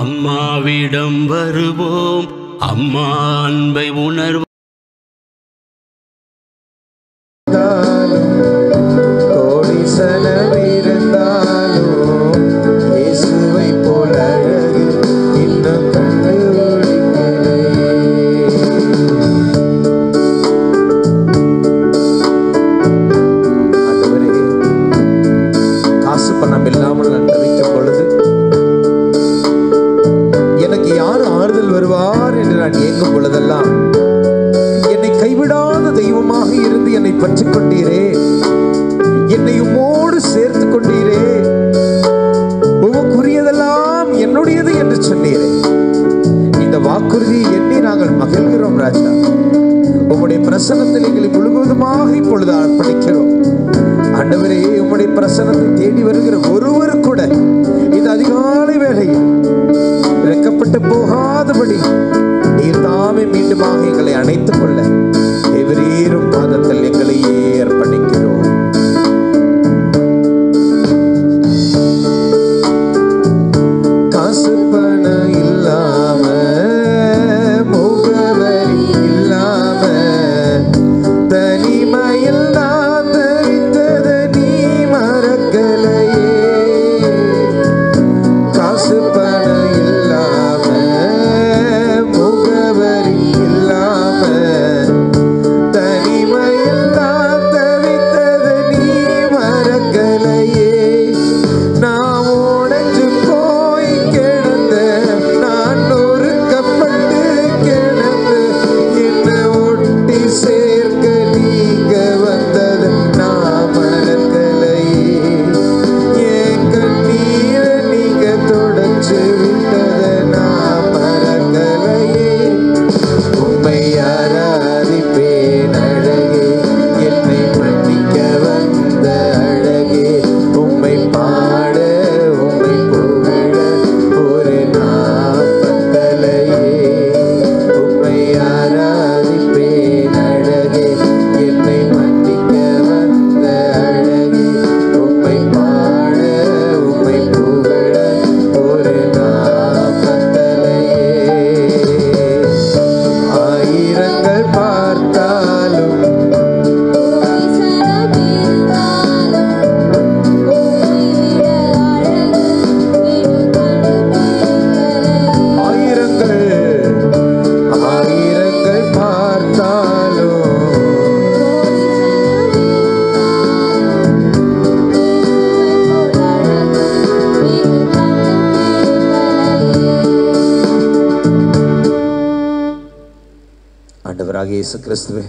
அம்மாவிடம் வருவோம் அம்மா அன்பை உணர்வோம் கோடி சனமிருந்தாலும் இயேசுவை போல அழகு இன்னும் கண்டுபிடிக்கலையே ஆண்டவரே, காசு பணம் இல்லாமல் நான் தவிக்கும் பொழுது எனக்கு யார் ஆறுதல் வருவார் என்று நான் ஏங்கும் பொழுதெல்லாம் என்னை கைவிடாத தெய்வமாக இருந்து என்னை பற்றிக் கொண்டீரே என்னை உம்மோடு சேர்த்து கொண்டீரே உமக்குரியதெல்லாம் என்னுடையது என்று சொன்னீரே இந்த வாக்குறுதியை எண்ணி நாங்கள் மகிழ்கிறோம் ராஜா உம்முடைய பிரசன்னத்தில் எங்களை முழுவதுமாக இப்பொழுது அர்ப்பணிக்கிறோம் ஆண்டவரே உம்முடைய பிரசன்னத்தை தேடி வருகிற ஒருவர் கூட இந்த அதிகாலை வேளையில் வெக்கப்பட்டு போகாதபடி நீர் தாமே மீண்டுமாக எங்களை அணைத்துக் கொள்ள எவரீரும் பாதத்தில் எங்களையே அர்ப்பணிக்கிறோம் காசு பணம் இல்லாம முகவரி இல்லாம தனிமையில் நான் தவித்தது நீ மறக்கலையே காசு பணம் இல்லாம முகவரி இல்லாம தனிமையில் நான் தவித்தது நீ மறக்கலையே நான் உடைஞ்சு போய் கிடந்த நான் நொறுக்கப்பட்டு கிடந்து என்னை ஒட்டி சேர்க்க நீங்க வந்தது நான் மறக்கலையே என் கண்ணீரை நீங்க தொடச்சு விட்டதை நான் மறக்கலையே உம்மை ஆராதிப்பேன் அழகே என்னை மன்னிக்க வந்த அழகே உம்மை பாட உம்மை புகழ ஒரு நாப்பத்தலையே உம்மை ஆராதிப்பேன் அழகே என்னை மன்னிக்க வந்த அழகே உம்மை பாட உம்மை புகழ ஒரு நாப்பத்தலையே ஆயிரங்கள் பார்த்தாலும் ஆயிரங்கள் ஆயிரங்கள் பார்த்தாலும் ஆண்டவராக இயேசு கிறிஸ்துவே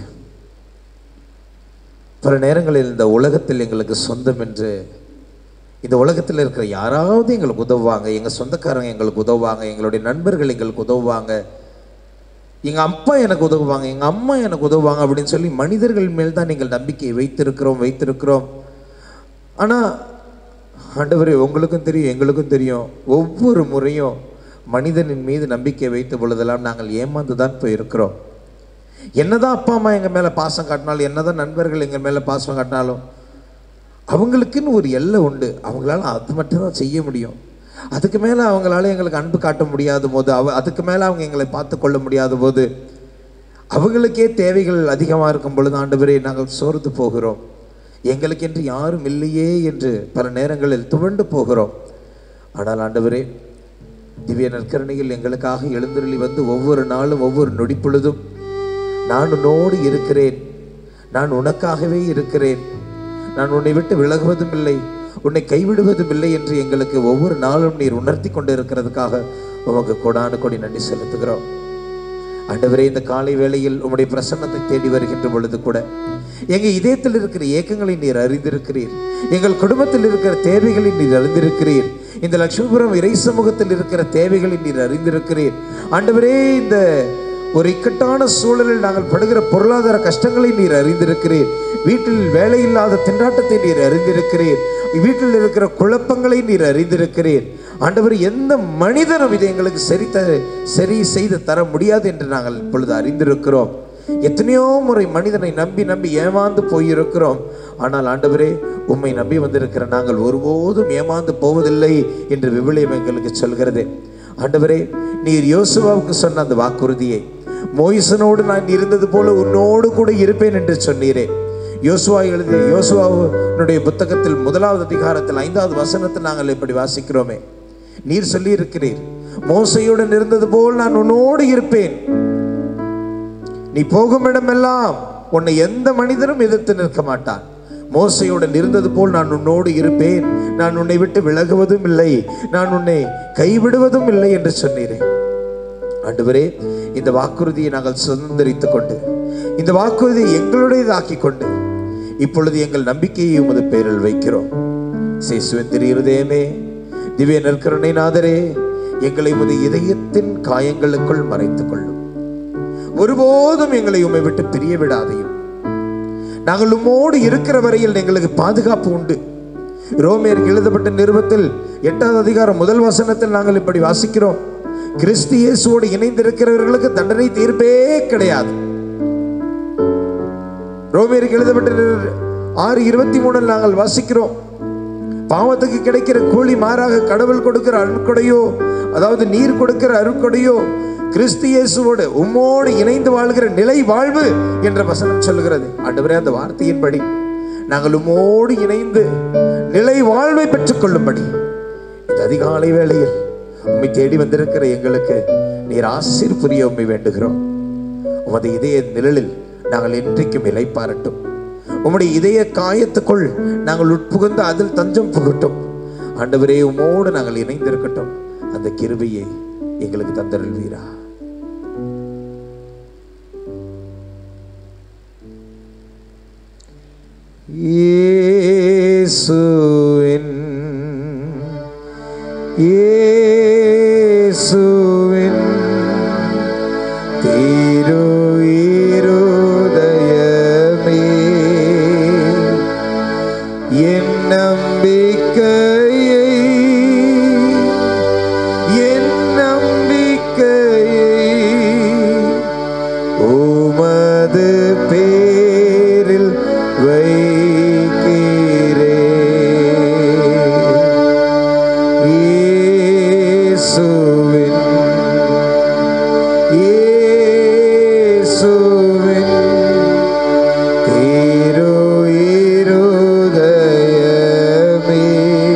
பல நேரங்களில் இந்த உலகத்தில் எங்களுக்கு சொந்தம் என்று இந்த உலகத்தில் இருக்கிற யாராவது எங்களுக்கு உதவுவாங்க எங்கள் சொந்தக்காரங்க எங்களுக்கு உதவுவாங்க எங்களுடைய நண்பர்கள் எங்களுக்கு உதவுவாங்க எங்கள் அப்பா எனக்கு உதவுவாங்க எங்கள் அம்மா எனக்கு உதவுவாங்க அப்படின்னு சொல்லி மனிதர்கள் மேல் தான் நீங்கள் நம்பிக்கையை வைத்திருக்கிறோம் வைத்திருக்கிறோம் ஆனால் ஆண்டவரே உங்களுக்கும் தெரியும் எங்களுக்கும் தெரியும் ஒவ்வொரு முறையும் மனிதனின் மீது நம்பிக்கை வைத்த பொழுதெல்லாம் நாங்கள் ஏமாந்து தான் போயிருக்கிறோம் என்னதான் அப்பா அம்மா எங்கள் மேலே பாசம் காட்டினாலும் என்னதான் நண்பர்கள் எங்கள் மேலே பாசம் காட்டினாலும் அவங்களுக்குன்னு ஒரு எல்லை உண்டு அவங்களால அது மட்டும்தான் செய்ய முடியும் அதுக்கு மேலே அவங்களால எங்களுக்கு அன்பு காட்ட முடியாத போது அவ அதுக்கு மேலே அவங்க எங்களை பார்த்து கொள்ள முடியாத போது அவங்களுக்கே தேவைகள் அதிகமாக இருக்கும் பொழுது ஆண்டவரே நாங்கள் சோர்ந்து போகிறோம் எங்களுக்கென்று யாரும் இல்லையே என்று பல நேரங்களில் துவண்டு போகிறோம் ஆனால் ஆண்டவரே திவ்ய நற்கரணையில் எங்களுக்காக எழுந்தருளி வந்து ஒவ்வொரு நாளும் ஒவ்வொரு நொடிப்பொழுதும் நான் உன்னோடு இருக்கிறேன் நான் உனக்காகவே இருக்கிறேன் நான் உன்னை விட்டு விலகுவதும் இல்லை உன்னை கைவிடுவதும் இல்லை என்று எங்களுக்கு ஒவ்வொரு நாளும் நீர் உணர்த்தி கொண்டு இருக்கிறதுக்காக உமக்கு கொடானு கொடி நன்றி செலுத்துகிறோம் ஆண்டவரே இந்த காலை வேளையில் உம்முடைய பிரசன்னத்தை தேடி வருகின்ற பொழுது கூட எங்க இதயத்தில் இருக்கிற ஏக்கங்களை நீர் அறிந்திருக்கிறீர் எங்கள் குடும்பத்தில் இருக்கிற தேவைகளை நீர் அறிந்திருக்கிறீர் இந்த லட்சுமிபுரம் இறை சமூகத்தில் இருக்கிற தேவைகளை நீர் அறிந்திருக்கிறீர் ஆண்டவரே இந்த ஒரு இக்கட்டான சூழலில் நாங்கள் படுகிற பொருளாதார கஷ்டங்களை நீர் அறிந்திருக்கிறீர் வீட்டில் வேலை இல்லாத திண்டாட்டத்தை நீர் அறிந்திருக்கிறீர் வீட்டில் இருக்கிற குழப்பங்களை நீர் அறிந்திருக்கிறீர் ஆண்டவர் எந்த மனிதனும் இதை எங்களுக்கு சரி த சரி செய்து தர முடியாது என்று நாங்கள் இப்பொழுது அறிந்திருக்கிறோம் எத்தனையோ முறை மனிதனை நம்பி நம்பி ஏமாந்து போயிருக்கிறோம் ஆனால் ஆண்டவரே உம்மை நம்பி வந்திருக்கிற நாங்கள் ஒருபோதும் ஏமாந்து போவதில்லை என்று விவிலியம் எங்களுக்கு சொல்கிறது ஆண்டவரே நீர் யோசுவாவுக்கு சொன்ன அந்த வாக்குறுதியை மோயிசனோடு நான் இருந்தது போல உன்னோடு கூட இருப்பேன் என்று சொன்னீரே யோசுவா எழுதிய யோசுவாவுடைய புத்தகத்தில் முதலாவது அதிகாரத்தில் ஐந்தாவது வசனத்தில் நாங்கள் இப்படி வாசிக்கிறோமே நீர் சொல்லி இருக்கிறீர் மோசையுடன் இருந்தது போல் நான் உன்னோடு இருப்பேன் நீ போகும் இடமெல்லாம் உன்னை எந்த மனிதனும் எதிர்த்து நிற்க மாட்டான் மோசையுடன் இருந்தது போல் நான் உன்னோடு இருப்பேன் நான் உன்னை விட்டு விலகுவதும் இல்லை நான் உன்னை கைவிடுவதும் இல்லை என்று சொன்னீரேன் ஆண்டவரே இந்த வாக்குறுதியை நாங்கள் சுதந்திரித்துக் கொண்டு இந்த வாக்குறுதியை எங்களுடையதாக்கி கொண்டு இப்பொழுது எங்கள் நம்பிக்கையை உமது பேரில் வைக்கிறோம் சேசுவந்திரி இருதயமே திவ்ய நற்கருணை நாதரே எங்களை உமது இதயத்தின் காயங்களுக்குள் மறைத்துக் கொள்ளும் ஒருபோதும் எங்களை உம்மை விட்டு பிரிய விடாதையும் நாங்கள் உம்மோடு இருக்கிற வரையில் எங்களுக்கு பாதுகாப்பு உண்டு ரோமியருக்கு எழுதப்பட்ட நிருபத்தில் எட்டாவது அதிகாரம் முதல் வசனத்தில் நாங்கள் இப்படி வாசிக்கிறோம் கிறிஸ்து இயேசுவோடு இணைந்திருக்கிறவர்களுக்கு தண்டனை தீர்ப்பே கிடையாது ரோமியருக்கு எழுதப்பட்ட நிரு- ஆறு இருபத்தி மூணில் நாங்கள் வாசிக்கிறோம் பாவத்துக்கு கிடைக்கிற கூலி மாறாக கடவுள் கொடுக்கிற அருட்கொடையோ அதாவது நீர் கொடுக்கிற அருட்கொடையோ கிறிஸ்து இயேசுவோடு உம்மோடு இணைந்து வாழ்கிற நிலை வாழ்வு என்ற வசனம் சொல்லுகிறது ஆண்டவரே அந்த வார்த்தையின்படி நாங்கள் உம்மோடு இணைந்து நிலை வாழ்வை பெற்றுக்கொள்ளும்படி இந்த அதிகாலை வேளையில் உம்மை தேடி வந்திருக்கிற எங்களுக்கு நீர் ஆசீர் புரிய உம்மை வேண்டுகிறோம் உமது இதய நிழலில் நாங்கள் என்றைக்கும் இலைப்பாரட்டும் உம்முடைய இதய காயத்துக்குள் நாங்கள் உட்புகுந்து அதில் தஞ்சம் புகட்டும் ஆண்டவரே உம்மோடு நாங்கள் இணைந்திருக்கட்டும் அந்த கிருபையை எங்களுக்கு தந்தருள்வீரா இயேசுவின் இயேசுவின் திரு இருதயமே என் நம்பிக்கையை என் நம்பிக்கையை உமது பேரில் வைக்கிறேன் இயேசுவின் இயேசுவின் திரு இருதயமே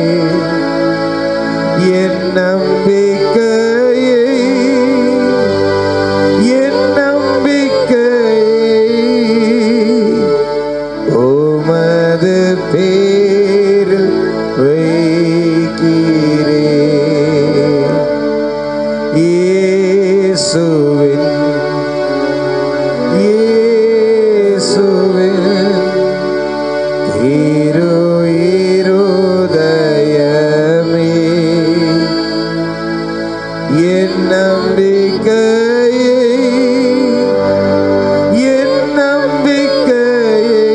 என் நம்பிக்கையை என் நம்பிக்கையை உமது பேரில் வைக்கிறேன் இயேசுவின் இயேசுவின் திரு இருதயமே என் நம்பிக்கையை என் நம்பிக்கையை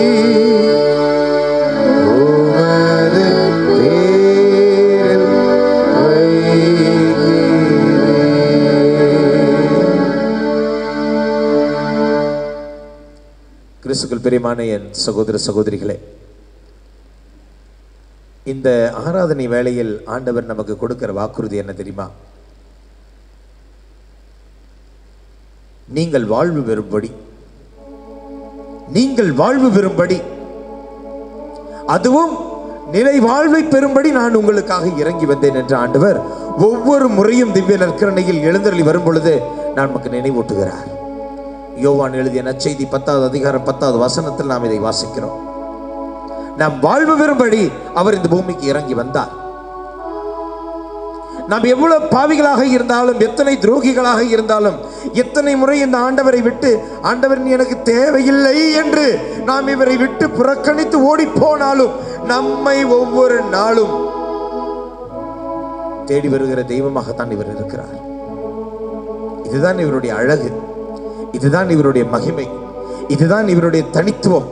உமது பேரில் வைக்கிறேன். கிறிஸ்துக்கள் பெரியமான என் சகோதர சகோதரிகளே இந்த ஆராதனை வேளையில் ஆண்டவர் நமக்கு கொடுக்கிற வாக்குறுதி என்ன தெரியுமா நீங்கள் வாழ்வு பெறும்படி நீங்கள் வாழ்வு பெறும்படி அதுவும் நிலை வாழ்வை பெறும்படி நான் உங்களுக்காக இறங்கி வந்தேன் என்ற ஆண்டவர் ஒவ்வொரு முறையும் திவ்ய நற்கரணையில் எழுந்தருளி வரும் பொழுது நான் நமக்கு நினைவூட்டுகிறார் யோவான் எழுதிய நற்செய்தி பத்தாவது அதிகாரம் பத்தாவது வசனத்தில் நாம் இதை வாசிக்கிறோம் நாம் வாழ்வு பெறும்படி அவர் இந்த பூமிக்கு இறங்கி வந்தார் நாம் எவ்வளவு பாவிகளாக இருந்தாலும் எத்தனை துரோகிகளாக இருந்தாலும் எத்தனை முறை இந்த ஆண்டவரை விட்டு ஆண்டவர் நீ எனக்கு தேவையில்லை என்று நாம் இவரை விட்டு புறக்கணித்து ஓடி போனாலும் நம்மை ஒவ்வொரு நாளும் தேடி வருகிற தெய்வமாகத்தான் இவர் இருக்கிறார் இதுதான் இவருடைய அழகு இதுதான் இவருடைய மகிமை இதுதான் இவருடைய தனித்துவம்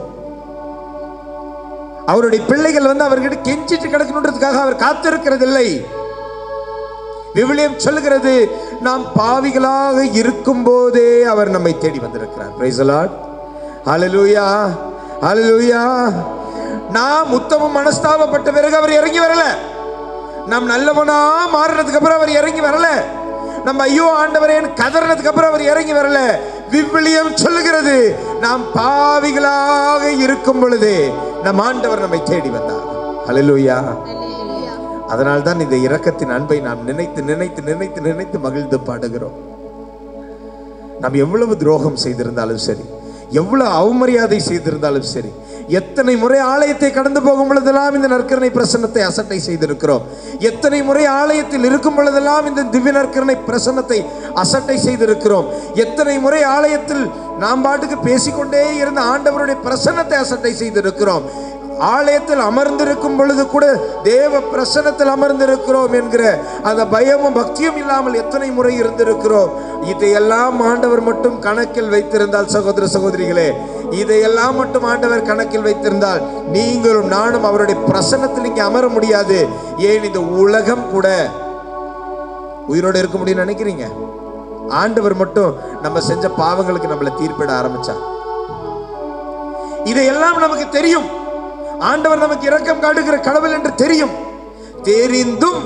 அவருடைய பிள்ளைகள் வந்து அவர்கிட்ட கெஞ்சிட்டு கிடக்கணுன்றதுக்காக அவர் காத்திருக்கிறதில்லை விவிலியம் சொல்லுகிறது நாம் பாவிகளாக இருக்கும் போதே அவர் நம்மை தேடி வந்திருக்கிறார் பிரைஸ் லார்ட் ஹalleluya ஹalleluya நாம் உத்தம மனஸ்தாபப்பட்ட பிறகு அவர் இறங்கி வரல நாம் நல்லவனா மாறினதுக்கு அப்புறம் அவர் இறங்கி வரல நம்ம ஐயோ ஆண்டவரேன்னு கதறினதுக்கு அப்புறம் அவர் இறங்கி வரல விவிலியம் சொல்லுகிறது நாம் பாவிகளாக இருக்கும் பொழுது நம் ஆண்டவர் நம்மை தேடி வந்தார் ஹalleluya அதனால் தான் இந்த இரக்கத்தின் அன்பை நாம் நினைத்து நினைத்து நினைத்து நினைத்து மகிழ்ந்து பாடுகிறோம் நாம் எவ்வளவு துரோகம் செய்திருந்தாலும் சரி எவ்வளவு அவமரியாதை செய்திருந்தாலும் சரி எத்தனை முறை ஆலயத்தை கடந்து போகும் பொழுதெல்லாம் இந்த நற்கரணை பிரசன்னத்தை அசட்டை செய்திருக்கிறோம் எத்தனை முறை ஆலயத்தில் இருக்கும் பொழுதெல்லாம் இந்த திவ்ய நற்கரணை பிரசன்னத்தை அசட்டை செய்திருக்கிறோம் எத்தனை முறை ஆலயத்தில் நாம் பாட்டுக்கு பேசிக்கொண்டே இருந்த ஆண்டவருடைய பிரசன்னத்தை அசட்டை செய்திருக்கிறோம் ஆலயத்தில் அமர்ந்திருக்கும் பொழுது கூட தேவ பிரசன்னத்தில் அமர்ந்திருக்கிறோம் என்கிற அந்த பயமும் பக்தியும் இல்லாமல் எத்தனை முறை இருந்திருக்கிறோம் இதையெல்லாம் ஆண்டவர் மட்டும் கணக்கில் வைத்திருந்தால் சகோதர சகோதரிகளே இதையெல்லாம் மட்டும் ஆண்டவர் கணக்கில் வைத்திருந்தால் நீங்களும் நானும் அவருடைய பிரசன்னத்தில் இங்கே அமர முடியாது ஏன் இந்த உலகம் கூட உயிரோடு இருக்க முடியும்னு நினைக்கிறீங்க ஆண்டவர் மட்டும் நம்ம செஞ்ச பாவங்களுக்கு நம்மளை தீர்ப்பிட ஆரம்பிச்சார் இதையெல்லாம் நமக்கு தெரியும் ஆண்டவர் நமக்கு இரக்கம் காட்டுகிற கடவுள் என்று தெரியும் தெரிந்தும்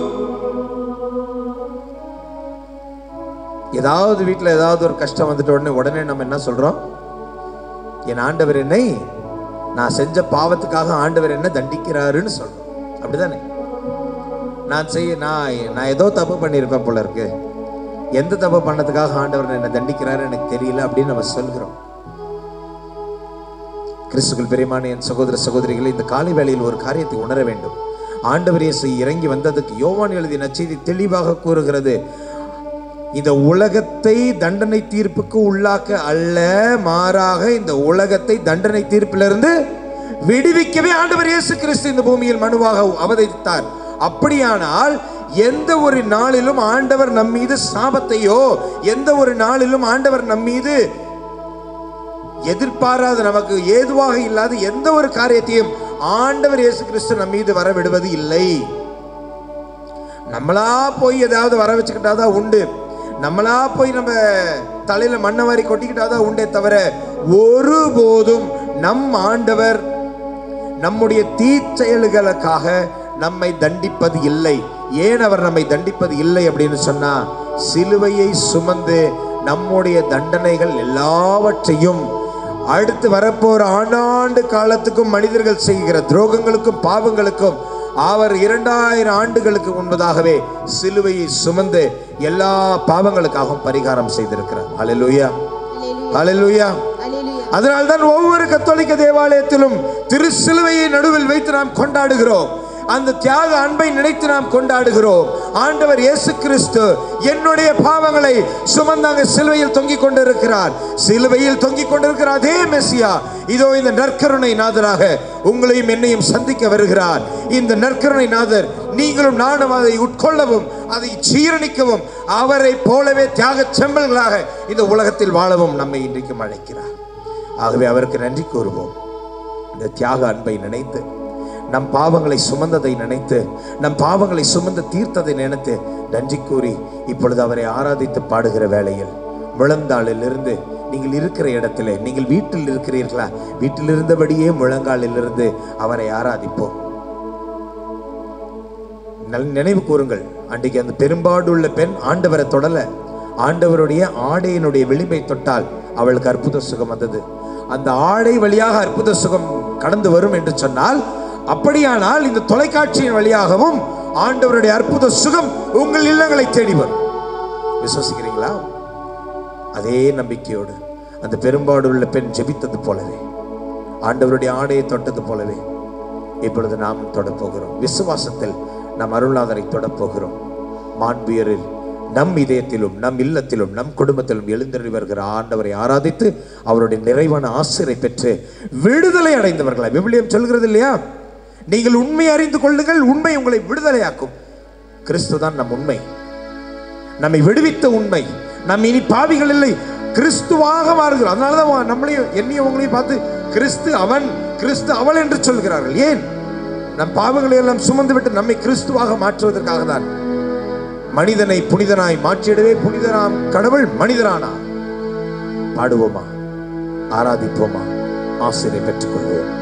ஏதாவது வீட்டில் ஏதாவது ஒரு கஷ்டம் வந்துட்ட உடனே உடனே நம்ம என்ன சொல்றோம் என் ஆண்டவர் என்னை நான் செஞ்ச பாவத்துக்காக ஆண்டவர் என்ன தண்டிக்கிறாருன்னு சொல்றோம் அப்படிதானே நான் செய்ய நான் நான் ஏதோ தப்பு பண்ணியிருப்பேன் போல இருக்கு எந்த தப்பு பண்ணதுக்காக ஆண்டவர் என்னை தண்டிக்கிறாரு எனக்கு தெரியல அப்படின்னு நம்ம சொல்கிறோம் கிறிஸ்துக்கள் பெரியமான என் சகோதர சகோதரிகளை இந்த காலை வேளையில் ஒரு காரியத்தை உணர வேண்டும் ஆண்டவர் இயேசு இறங்கி வந்ததுக்கு யோவான் எழுதிய நச்செய்தி தெளிவாக கூறுகிறது இந்த உலகத்தை தண்டனை தீர்ப்புக்கு உள்ளாக்க அல்ல மாறாக இந்த உலகத்தை தண்டனை தீர்ப்பிலிருந்து விடுவிக்கவே ஆண்டவர் இயேசு கிறிஸ்து இந்த பூமியில் மனுவாக அவதரித்தார் அப்படியானால் எந்த ஒரு நாளிலும் ஆண்டவர் நம் மீது சாபத்தையோ எந்த ஒரு நாளிலும் ஆண்டவர் நம் மீது எதிர்பாராத நமக்கு ஏதுவாக இல்லாத எந்த ஒரு காரியத்தையும் ஆண்டவர் இயேசு கிறிஸ்து நம் மீது வர விடுவது இல்லை நம்மளா போய் ஏதாவது வர வச்சுக்கிட்டாதான் உண்டு நம்மளா போய் நம்ம தலையில மண்ணை வாரி கொட்டிக்கிட்டாதான் உண்டே தவிர ஒருபோதும் நம் ஆண்டவர் நம்முடைய தீச்செயல்களுக்காக நம்மை தண்டிப்பது இல்லை ஏன் அவர் நம்மை தண்டிப்பது இல்லை அப்படின்னு சொன்னா சிலுவையை சுமந்து நம்முடைய தண்டனைகள் எல்லாவற்றையும் அடுத்து வரப்போற ஆண்டாண்டு காலத்துக்கும் மனிதர்கள் செய்கிற துரோகங்களுக்கும் பாவங்களுக்கும் அவர் இரண்டாயிரம் ஆண்டுகளுக்கு முன்பதாகவே சிலுவையை சுமந்து எல்லா பாவங்களுக்காகவும் பரிகாரம் செய்திருக்கிறார் ஹalleluya ஹalleluya அதனால்தான் ஒவ்வொரு கத்தோலிக்க தேவாலயத்திலும் திரு சிலுவையை நடுவில் வைத்து நாம் கொண்டாடுகிறோம் அந்த தியாக அன்பை நினைத்து நாம் கொண்டாடுகிறோம் ஆண்டவர் இயேசு கிறிஸ்து என்னுடைய பாவங்களை சுமந்தாங்க சிலுவையில் தொங்கிக் கொண்டிருக்கிறார் சிலுவையில் தொங்கிக் கொண்டிருக்கிற அதே மெஸ்ஸியா இதோ இந்த நற்கருணை நாதராக உங்களையும் என்னையும் சந்திக்க வருகிறார் இந்த நற்கருணை நாதர் நீங்களும் நானும் அதை உட்கொள்ளவும் அதை சீரணிக்கவும் அவரை போலவே தியாக செம்பல்களாக இந்த உலகத்தில் வாழவும் நம்மை இன்றைக்கும் அழைக்கிறார் ஆகவே அவருக்கு நன்றி கூறுவோம் இந்த தியாக அன்பை நினைத்து நம் பாவங்களை சுமந்ததை நினைத்து நம் பாவங்களை சுமந்து தீர்த்ததை நினைத்து நன்றி கூறி இப்பொழுது அவரை ஆராதித்து பாடுகிற வேளையில் முழந்தாளில் இருந்து நீங்கள் இருக்கிற இடத்திலே நீங்கள் வீட்டில் இருக்கிறீர்களா வீட்டில் இருந்தபடியே முழங்காலில் இருந்து அவரை ஆராதிப்போம் நல் நினைவு கூறுங்கள் அன்றைக்கு அந்த பெரும்பாடுள்ள பெண் ஆண்டவரை தொடல ஆண்டவருடைய ஆடையினுடைய விளிம்பை தொட்டால் அவளுக்கு அற்புத சுகம் வந்தது அந்த ஆடை வழியாக அற்புத சுகம் கடந்து வரும் என்று சொன்னால் அப்படியானால் இந்த தொலைக்காட்சியின் வழியாகவும் ஆண்டவருடைய அற்புத சுகம் உங்கள் இல்லங்களை தேடி வரும் விசுவசிக்கிறீங்களா அதே நம்பிக்கையோடு அந்த பெரும்பாடுள்ள பெண் ஜெபித்தது போலவே ஆண்டவருடைய ஆடையை தொட்டது போலவே இப்பொழுது நாம் தொடப் போகிறோம் விசுவாசத்தில் நம் அருளாதரை தொடப் போகிறோம் மாண்பியரில் நம் இதயத்திலும் நம் இல்லத்திலும் நம் குடும்பத்திலும் எழுந்தருளி வருகிற ஆண்டவரை ஆராதித்து அவருடைய நிறைவான ஆசிரை பெற்று விடுதலை அடைந்தவர்களாய் விவிலியம் சொல்கிறது இல்லையா நீங்கள் உண்மை அறிந்து கொள்ளுங்கள் உண்மை உங்களை விடுதலையாக்கும் கிறிஸ்து தான் நம் உண்மை நம்மை விடுவித்த உண்மை நம்ம இனி பாவிகள் இல்லை கிறிஸ்துவாக மாறுகிறோம் அதனால தான் நம்மளையும் என்னையும் உங்களையும் பார்த்து கிறிஸ்து அவன் கிறிஸ்து அவள் என்று சொல்கிறார்கள் ஏன் நம் பாவங்களை எல்லாம் சுமந்து விட்டு நம்மை கிறிஸ்துவாக மாற்றுவதற்காக தான் மனிதனை புனிதனாய் மாற்றிடவே புனிதனாம் கடவுள் மனிதரானா பாடுவோமா ஆராதிப்போமா ஆசிரியை பெற்றுக்கொள்வோம்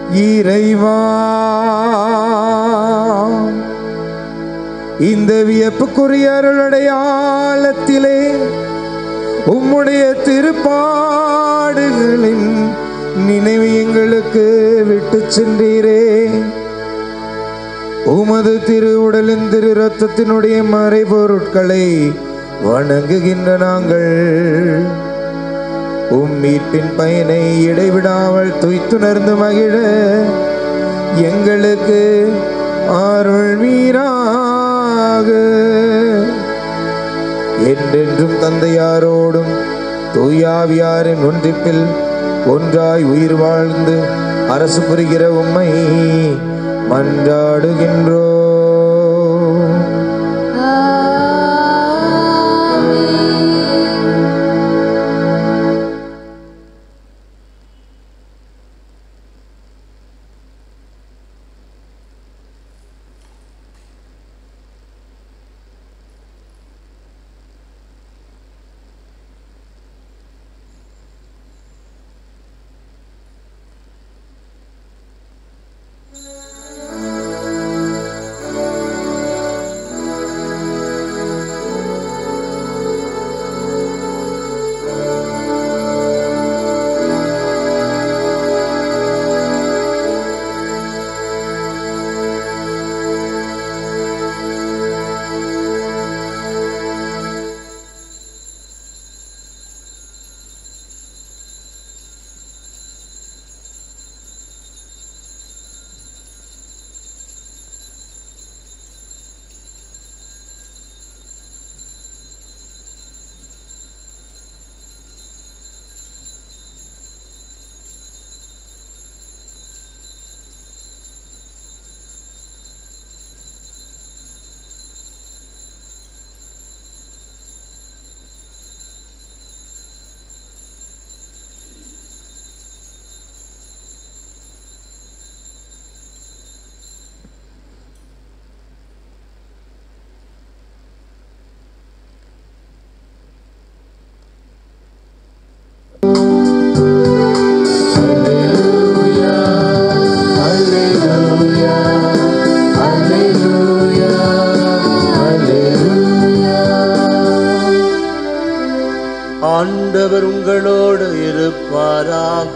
இறைவா இந்த வியப்புக்குரிய அருளடையாளத்திலே உம்முடைய திருப்பாடுகளின் நினைவு எங்களுக்கு விட்டு சென்றீரே உமது திரு உடலின் திரு ரத்தத்தினுடைய மறைபொருட்களை வணங்குகின்ற நாங்கள் உம் மீட்பின் பயனை இடைவிடாமல் துய்த்துணர்ந்து மகிழ எங்களுக்கு அருள் வீராக என்றென்றும் தந்தையாரோடும் தூயாவியாரின் ஒன்றிப்பில் ஒன்றாய் உயிர் வாழ்ந்து அரசு புரிகிற உம்மை மன்றாடுகின்றோ ஆண்டவர் உங்களோடு இருப்பாராக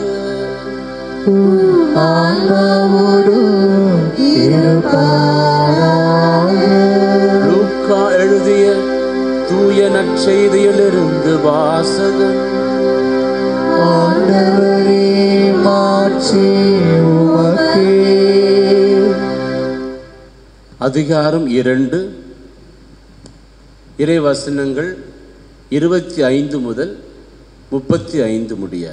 லூக்கா எழுதிய தூய நற்செய்தியிலிருந்து வாசகம் அதிகாரம் இரண்டு இறைவசனங்கள் இருபத்தி ஐந்து முதல் முப்பத்தி ஐந்து முடிய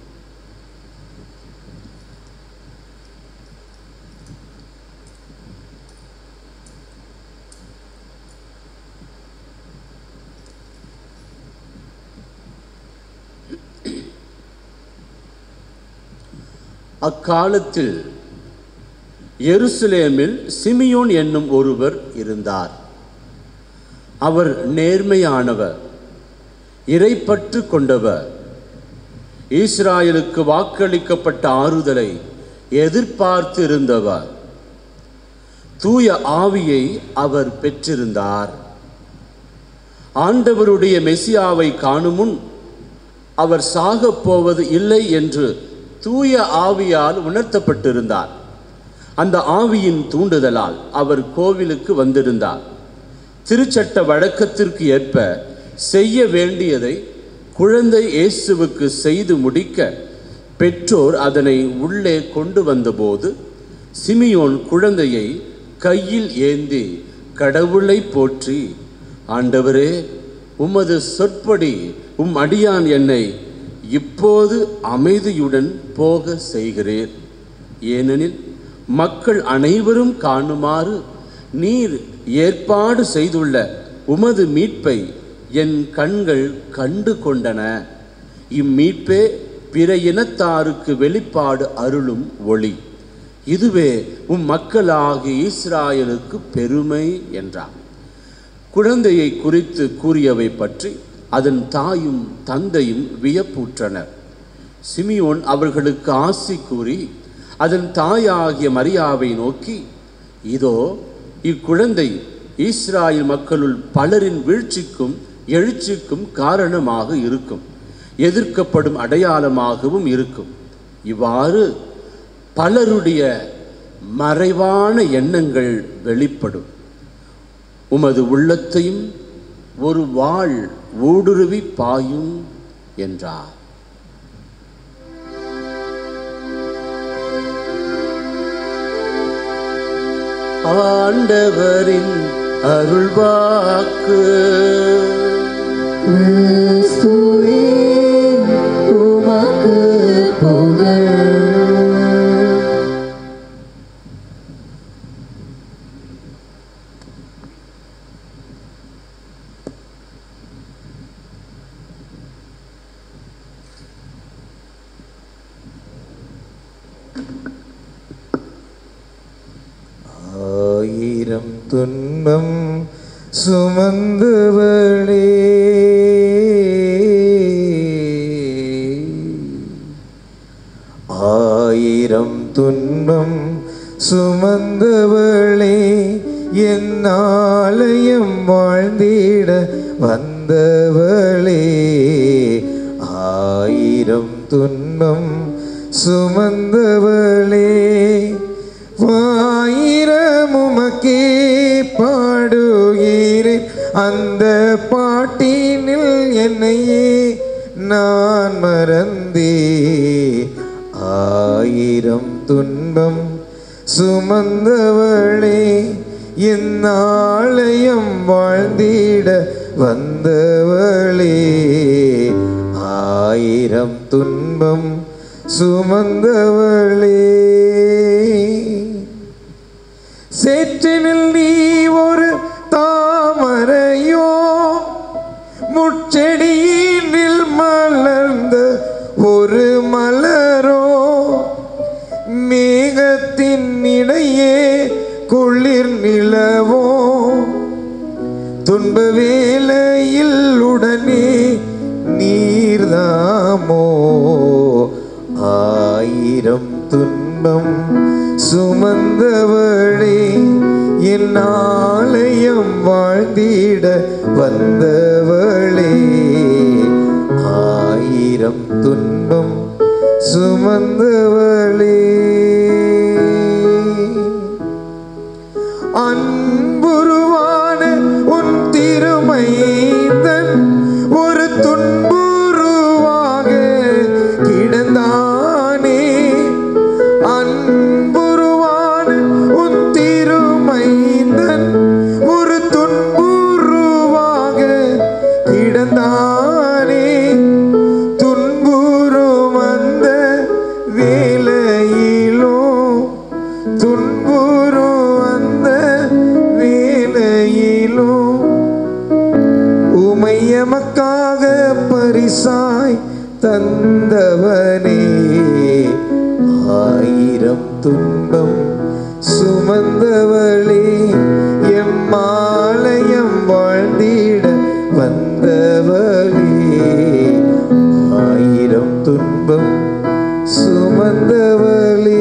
அக்காலத்தில் எருசலேமில் சிமியோன் என்னும் ஒருவர் இருந்தார் அவர் நேர்மையானவர் இறைப்பற்று கொண்டவர் ஈஸ்ராயலுக்கு வாக்களிக்கப்பட்ட ஆறுதலை எதிர்பார்த்து இருந்தவர் தூய ஆவியை அவர் பெற்றிருந்தார் ஆண்டவருடைய மெசியாவை காணுமுன் அவர் சாகப் போவது இல்லை என்று தூய ஆவியால் உணர்த்தப்பட்டிருந்தார் அந்த ஆவியின் தூண்டுதலால் அவர் கோவிலுக்கு வந்திருந்தார் திருச்சட்ட வழக்கத்திற்கு ஏற்ப செய்ய வேண்டியதை குழந்தை இயேசுவுக்கு செய்து முடிக்க பெற்றோர் அதனை உள்ளே கொண்டு வந்தபோது சிமியோன் குழந்தையை கையில் ஏந்தி கடவுளை போற்றி ஆண்டவரே உமது சொற்படி உம் அடியான் என்னை இப்போது அமைதியுடன் போக செய்கிறீர் ஏனெனில் மக்கள் அனைவரும் காணுமாறு நீர் ஏற்பாடு செய்துள்ள உமது மீட்பை என் கண்கள் கண்டு கொண்டன இம்மீட்பே பிற இனத்தாருக்கு வெளிப்பாடு அருளும் ஒளி இதுவே உம் மக்களாகிய இஸ்ராயலுக்கு பெருமை என்றார் குழந்தையை குறித்து கூறியவை பற்றி அதன் தாயும் தந்தையும் வியப்புற்றனர் சிமியோன் அவர்களுக்கு ஆசி கூறி அதன் தாயாகிய மரியாவை நோக்கி இதோ இக்குழந்தை இஸ்ராயல் மக்களுள் பலரின் வீழ்ச்சிக்கும் எழுச்சிக்கும் காரணமாக இருக்கும் எதிர்க்கப்படும் அடையாளமாகவும் இருக்கும் இவ்வாறு பலருடைய மறைவான எண்ணங்கள் வெளிப்படும் உமது உள்ளத்தையும் ஒரு வாள் ஊடுருவி பாயும் என்றார் ஆண்டவரின் அருள்வாக்கு கிறிஸ்துவே உமக்கு புகழ் ஆயிரம் துன்பம் சுமந்தவளே ஆயிரம் துன்பம் சுமந்தவளே என் ஆலயம் வாழ்ந்திட வந்தவளே ஆயிரம் துன்பம் சுமந்தவளே ஆயிரமுமக்கே பாடுகிறேன் அந்த பாட்டினில் என்னையே நான் மறந்தே ஆயிரம் துன்பம் சுமந்தவளே என் ஆலயம் வாழ்ந்திட வந்தவளே ஆயிரம் துன்பம் சுமந்தவளே சேற்றினில் நீ ஒரு தாமரையோ முச்செடியினில் மலர்ந்த ஒரு மலரோ மேகத்தின் இடையே குளிர் நிலவோ துன்ப வேளையில் உடனே நீர்தாமோ ஆயிரம் துன்பம் சுமந்தவளே என் ஆலயம் வாழ்ந்திட வந்தவளே ஆயிரம் துன்பம் சுமந்தவளே அன்புருவான உன் திருமைந்தன் ஒரு துன்புருவாக கிடந்தானே அன்புருவான உன் திருமைந்தன் ஒரு துன்புருவாக கிடந்தானே துன்புறும் அந்த வேலையிலோ துன்புறும் அந்த வேலையிலோ உமையமக்காக பரிசாய் தந்தவனே ஆயிரம் துன்பம் சுமந்தவளே எம்மாலயம் வாழ்ந்திட வந்தவளே ஆயிரம் துன்பம் சுமந்தவளே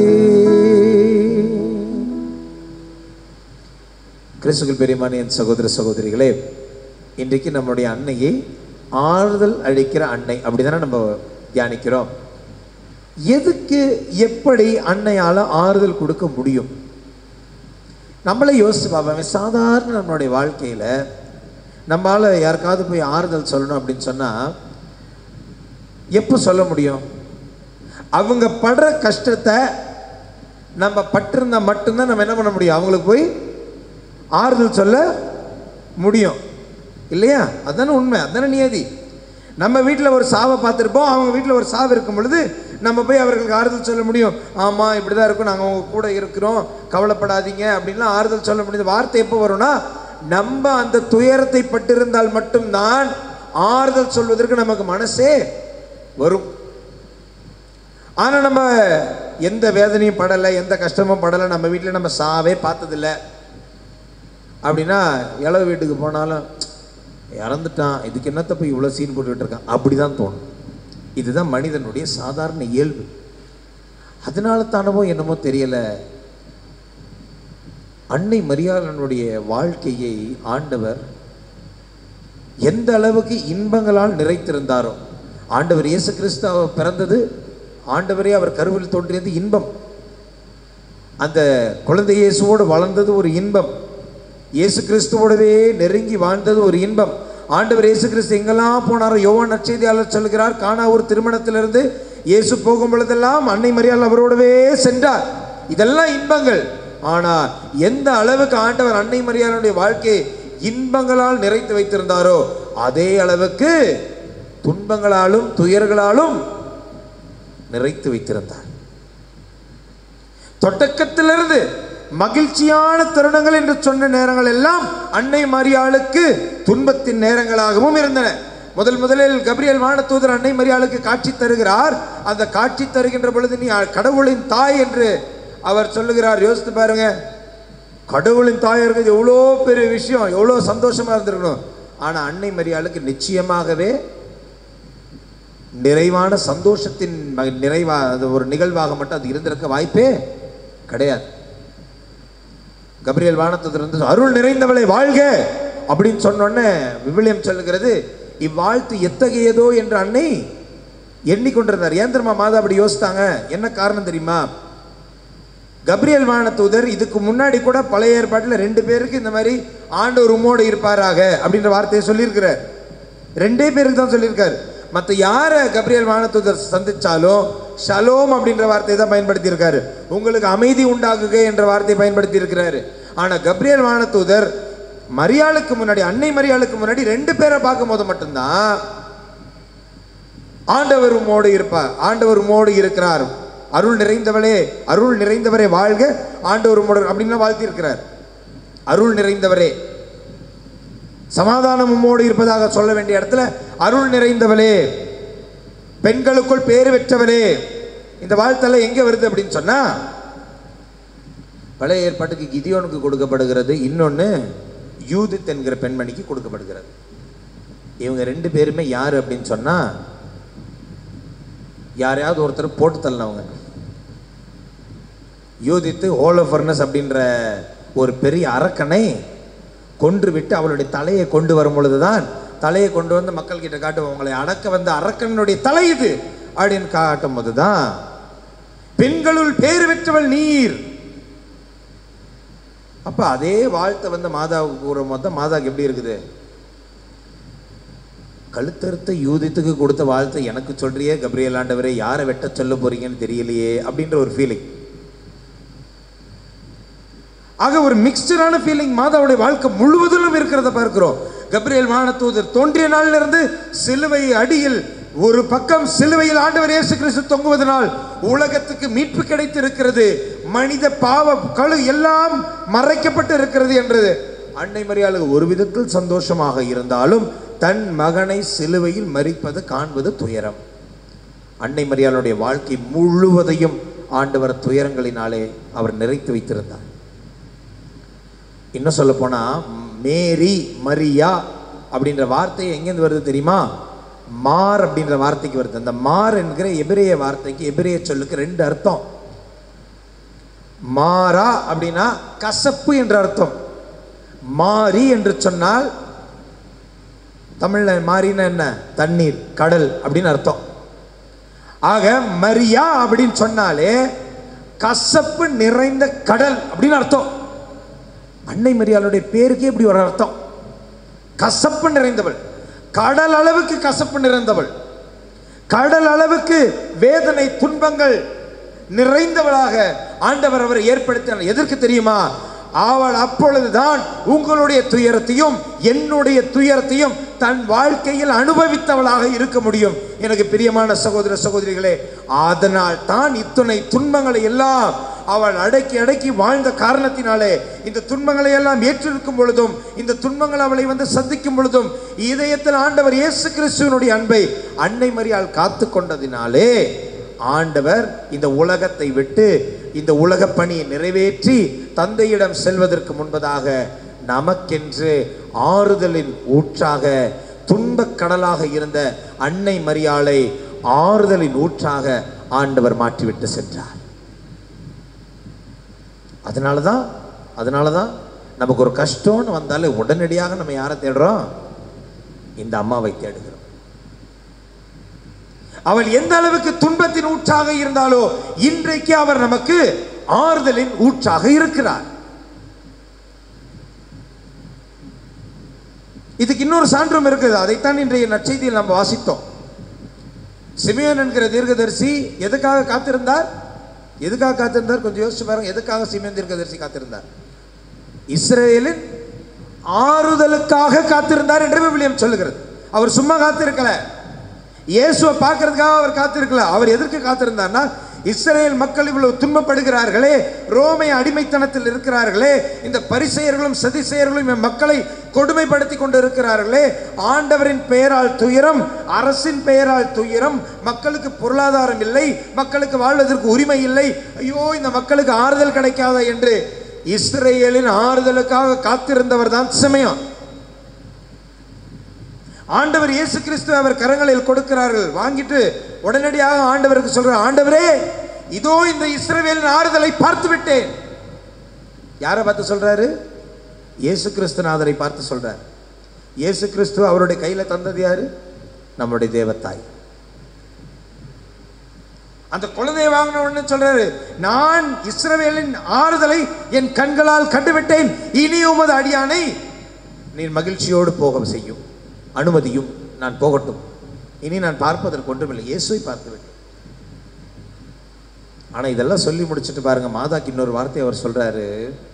கிறிஸ்துக்கள் பெரியமான என் சகோதர சகோதரிகளே இன்றைக்கு நம்மளுடைய அன்னையை ஆறுதல் அளிக்கிற அன்னை அப்படிதானே நம்ம தியானிக்கிறோம் எதுக்கு எப்படி அன்னையால் ஆறுதல் கொடுக்க முடியும் நம்மளே யோசிச்சு பார்ப்போம் சாதாரண நம்மளுடைய வாழ்க்கையில் நம்மளால் யாருக்காவது போய் ஆறுதல் சொல்லணும் அப்படின்னு சொன்னால் எப்போ சொல்ல முடியும் அவங்க படுற கஷ்டத்தை நம்ம பட்டிருந்தா மட்டும்தான் நம்ம என்ன பண்ண முடியும் அவங்களுக்கு போய் ஆறுதல் சொல்ல முடியும் இல்லையா அதானே உண்மை அதானே நியதி நம்ம வீட்டில் ஒரு சாவை பார்த்துருப்போம் அவங்க வீட்டில் ஒரு சாவு இருக்கும் பொழுது நம்ம போய் அவர்களுக்கு ஆறுதல் சொல்ல முடியும் ஆமாம் இப்படி தான் இருக்கும் நாங்கள் உங்க கூட இருக்கிறோம் கவலைப்படாதீங்க அப்படின்லாம் ஆறுதல் சொல்ல முடியுது வார்த்தை எப்போ வரும்னா நம்ம அந்த துயரத்தை பட்டிருந்தால் மட்டும்தான் ஆறுதல் சொல்வதற்கு நமக்கு மனசே வரும் ஆனால் நம்ம எந்த வேதனையும் படலை எந்த கஷ்டமும் படலை நம்ம வீட்டில் நம்ம சாவே பார்த்ததில்ல அப்படின்னா இளவு வீட்டுக்கு போனாலும் இறந்துட்டான் இதுக்கு என்னத்த போய் இவ்வளோ சீன் போட்டுக்கிட்டு இருக்கான் அப்படி தான் தோணும் இதுதான் மனிதனுடைய சாதாரண இயல்பு அதனால தானவோ என்னமோ தெரியல அன்னை மரியாளனுடைய வாழ்க்கையை ஆண்டவர் எந்த அளவுக்கு இன்பங்களால் நிறைத்திருந்தாரோ ஆண்டவர் இயேசு கிறிஸ்து அவர் பிறந்தது ஆண்டவரே அவர் கருவில் தோன்றியது இன்பம் அந்த குழந்தை இயேசுவோடு வளர்ந்தது ஒரு இன்பம் இயேசு கிறிஸ்துவோடவே நெருங்கி வாழ்ந்தது ஒரு இன்பம் ஆண்டவர் இயேசு கிறிஸ்து எங்கெல்லாம் போனாரோ யோவான் நற்செய்தியாளர் சொல்கிறார் காணா ஒரு திருமணத்திலிருந்து இயேசு போகும் பொழுதெல்லாம் அன்னை மரியாள் அவரோடவே சென்றார் இதெல்லாம் இன்பங்கள் ஆனால் எந்த அளவுக்கு ஆண்டவர் அன்னை மரியாளுடைய வாழ்க்கையை இன்பங்களால் நிறைத்து வைத்திருந்தாரோ அதே அளவுக்கு துன்பங்களாலும் துயர்களாலும் நிறைத்து வைத்திருந்தார் தொடக்கத்திலிருந்து மகிழ்ச்சியான தருணங்கள் என்று சொன்ன நேரங்கள் எல்லாம் அன்னை மரியாளுக்கு துன்பத்தின் நேரங்களாகவும் இருந்தன முதல் முதலில் கபிரியல் வானதூதர் அன்னை மரியாளுக்கு காட்சி தருகிறார் அந்த காட்சி தருகின்ற பொழுது நீ கடவுளின் தாய் என்று அவர் சொல்லுகிறார் யோசித்து பாருங்க கடவுளின் தாய் இருக்கிறது எவ்வளோ பெரிய விஷயம் எவ்வளோ சந்தோஷமா இருந்திருக்கணும் ஆனா அன்னை மரியாளுக்கு நிச்சயமாகவே நிறைவான சந்தோஷத்தின் ம- நிறைவா அது ஒரு நிகழ்வாக மட்டும் அது இருந்திருக்க வாய்ப்பே கிடையாது கபிரியல் வானத்தில் இருந்து அருள் நிறைந்தவளை வாழ்க அப்படின்னு சொன்னோடனே விவிலியம் சொல்லுகிறது இவ்வாழ்த்து எத்தகையதோ என்று அன்னை எண்ணிக்கொண்டிருந்தார் ஏன் தெரியுமா மாதா அப்படி யோசித்தாங்க என்ன காரணம் தெரியுமா கப்ரியல் வானதூதர் இதுக்கு முன்னாடி கூட பழைய ஏற்பாட்டில் ரெண்டு பேருக்கு இந்த மாதிரி ஆண்டவர் உம்மோடு இருப்பாராக அப்படின்ற வார்த்தையை சொல்லியிருக்கிறார் ரெண்டே பேருக்கு தான் சொல்லியிருக்காரு மற்ற யாரை கப்ரியல் வானதூதர் சந்திச்சாலும் ஷலோம் அப்படின்ற வார்த்தையை தான் பயன்படுத்தியிருக்காரு உங்களுக்கு அமைதி உண்டாகுக என்ற வார்த்தையை பயன்படுத்தி இருக்கிறாரு ஆனால் கப்ரியல் வானதூதர் மரியாளுக்கு முன்னாடி அன்னை மரியாளுக்கு முன்னாடி ரெண்டு பேரை பார்க்கும் போது மட்டும்தான் ஆண்டவர் உம்மோடு இருப்பார் ஆண்டவர் உம்மோடு இருக்கிறார் அருள் நிறைந்தவளே அருள் நிறைந்தவரே வாழ்க ஆண்டவர் உம்மோடு அப்படின்னு வாழ்த்தி இருக்கிறார் அருள் நிறைந்தவரே சமாதானம் உம்மோடு இருப்பதாக சொல்ல வேண்டிய இடத்துல அருள் நிறைந்தவளே பெண்களுக்குள் பேறு பெற்றவளே இந்த வாழ்த்தெல்லாம் எங்க வருது அப்படின்னு சொன்னா பழைய ஏற்பாட்டுக்கு கிதியோனுக்கு கொடுக்கப்படுகிறது இன்னொன்று யூதித் என்கிற பெண்மணிக்கு கொடுக்கப்படுகிறது இவங்க ரெண்டு பேருமே யார் அப்படின்னு சொன்னா யாரையாவது ஒருத்தர் போட்டு தள்ளனவங்க யூதித்து ஹோலோஃபர்னஸ் அப்படின்ற ஒரு பெரிய அரக்கனை கொன்று விட்டு அவளுடைய தலையை கொண்டு வரும் பொழுதுதான் தலையை கொண்டு வந்து மக்கள் கிட்ட காட்டும் உங்களை அடக்க வந்த அரக்கனுடைய தலை இது அப்படின்னு காட்டும் போதுதான் பெண்களுள் பேர் பெற்றவள் நீர் அப்ப அதே வாழ்த்தை வந்து மாதாவுக்கு கூறும் போது தான் மாதாவுக்கு எப்படி இருக்குது கழுத்தறுத்த யூதித்துக்கு கொடுத்த வாழ்த்தை எனக்கு சொல்றியே கப்ரியல் ஆண்டவரே யாரை வெட்ட சொல்ல போறீங்கன்னு தெரியலையே அப்படின்ற ஒரு ஃபீலிங் ஆக ஒரு மிக்சரான ஃபீலிங் மாதாவுடைய வாழ்க்கை முழுவதிலும் இருக்கிறத பார்க்கிறோம் கப்ரியல் வானதூதர் தோன்றிய நாளிலிருந்து இருந்து சிலுவை அடியில் ஒரு பக்கம் சிலுவையில் ஆண்டவர் இயேசு கிறிஸ்து தொங்குவதனால் உலகத்துக்கு மீட்பு கிடைத்து இருக்கிறது மனித பாவ கழு எல்லாம் மறைக்கப்பட்டு இருக்கிறது என்றது அன்னை மரியாளுக்கு ஒரு விதத்தில் சந்தோஷமாக இருந்தாலும் தன் மகனை சிலுவையில் மறிப்பது காண்பது துயரம் அன்னை மரியாளுடைய வாழ்க்கை முழுவதையும் ஆண்டவர் துயரங்களினாலே அவர் நிறைத்து வைத்திருந்தார் இன்னும் சொல்ல போனா மேரி மரியா அப்படின்ற வார்த்தை எங்கேருந்து வருது தெரியுமா மார் அப்படின்ற வார்த்தைக்கு வருது அந்த மார் என்கிற எபிரேய வார்த்தைக்கு எபிரேய சொல்லுக்கு ரெண்டு அர்த்தம் மாறா அப்படின்னா கசப்பு என்ற அர்த்தம் மாரி என்று சொன்னால் தமிழ்ல மாறினா என்ன தண்ணீர் கடல் அப்படின்னு அர்த்தம் ஆக மரியா அப்படின்னு சொன்னாலே கசப்பு நிறைந்த கடல் அப்படின்னு அர்த்தம் அன்னை மரியாளுடைய பேருக்கே இப்படி ஒரு அர்த்தம் கசப்பு நிறைந்தவள் கடல் அளவுக்கு கசப்பு நிறைந்தவள் கடல் அளவுக்கு வேதனை துன்பங்கள் நிறைந்தவளாக ஆண்டவர் அவரை ஏற்படுத்தினார் எதற்கு தெரியுமா அவள் அப்பொழுதுதான் உங்களுடைய துயரத்தையும் என்னுடைய துயரத்தையும் தன் வாழ்க்கையில் அனுபவித்தவளாக இருக்க முடியும் எனக்கு பிரியமான சகோதர சகோதரிகளே அதனால் தான் இத்தனை துன்பங்களை எல்லாம் அவள் அடக்கி அடக்கி வாழ்ந்த காரணத்தினாலே இந்த துன்பங்களை எல்லாம் ஏற்றிருக்கும் பொழுதும் இந்த துன்பங்கள் அவளை வந்து சந்திக்கும் பொழுதும் இதயத்தில் ஆண்டவர் இயேசு கிறிஸ்துவனுடைய அன்பை அன்னை மரியாள் காத்து கொண்டதினாலே ஆண்டவர் இந்த உலகத்தை விட்டு இந்த உலகப் பணியை நிறைவேற்றி தந்தையிடம் செல்வதற்கு முன்பதாக நமக்கென்று ஆறுதலின் ஊற்றாக துன்பக் கடலாக இருந்த அன்னை மரியாளை ஆறுதலின் ஊற்றாக ஆண்டவர் மாற்றிவிட்டு சென்றார் அதனால தான் அதனால தான் நமக்கு ஒரு கஷ்டம்னு வந்தாலே உடனடியாக நம்ம யாரை தேடுறோம் இந்த அம்மாவை தேடுகிறோம் அவள் எந்த அளவுக்கு துன்பத்தின் ஊற்றாக இருந்தாலோ இன்றைக்கு அவர் நமக்கு ஆறுதலின் ஊற்றாக இருக்கிறார் இதுக்கு இன்னொரு சான்றும் இருக்குது அதைத்தான் இன்றைய நற்செய்தியில் நம்ம வாசித்தோம் சிமியோன் என்கிற தீர்க்கதரிசி எதுக்காக காத்திருந்தார் எதுக்காக காத்திருந்தார் கொஞ்சம் யோசிச்சு பாருங்க எதுக்காக சிமியோன் தீர்க்கதரிசி காத்திருந்தார் இஸ்ரேலின் ஆறுதலுக்காக காத்திருந்தார் என்று விவிலியம் சொல்லுகிறது அவர் சும்மா காத்திருக்கல இயேசுவை பார்க்கறதுக்காக அவர் காத்திருக்கல அவர் எதற்கு காத்திருந்தார்னா இஸ்ரேல் மக்கள் இவ்வளவு துன்பப்படுகிறார்களே ரோமை அடிமைத்தனத்தில் இருக்கிறார்களே இந்த பரிசெயர்களும் சதிசெயர்களும் என் மக்களை கொடுமைப்படுத்தி கொண்டு இருக்கிறார்களே ஆண்டவரின் பெயரால் துயரம் அரசின் பெயரால் துயரம் மக்களுக்கு பொருளாதாரம் இல்லை மக்களுக்கு வாழ்வதற்கு உரிமை இல்லை ஐயோ இந்த மக்களுக்கு ஆறுதல் கிடைக்காதா என்று இஸ்ரேலின் ஆறுதலுக்காக காத்திருந்தவர் தான் சிமையான் ஆண்டவர் இயேசு கிறிஸ்து அவர் கரங்களில் கொடுக்கிறார்கள் வாங்கிட்டு உடனடியாக ஆண்டவருக்கு சொல்றார் ஆண்டவரே இதோ இந்த இஸ்ரவேலின் ஆறுதலை பார்த்து விட்டேன் யாரை பார்த்து சொல்றாரு இயேசு கிறிஸ்துநாதரை பார்த்து சொல்றார் இயேசு கிறிஸ்து அவருடைய கையில தந்தது யாரு நம்முடைய தேவத்தாய் அந்த குழந்தையை வாங்கின உடனே சொல்றாரு நான் இஸ்ரவேலின் ஆறுதலை என் கண்களால் கண்டுவிட்டேன் இனி உமது அடியானை நீர் மகிழ்ச்சியோடு போக செய்யும் அனுமதியும் நான் போகட்டும் இனி நான் பார்ப்பதற்கு ஒன்றுமில்லை இயேசுவை பார்த்து விட்டேன் ஆனா இதெல்லாம் சொல்லி முடிச்சுட்டு பாருங்க மாதாக்கு இன்னொரு வார்த்தை அவர் சொல்றாரு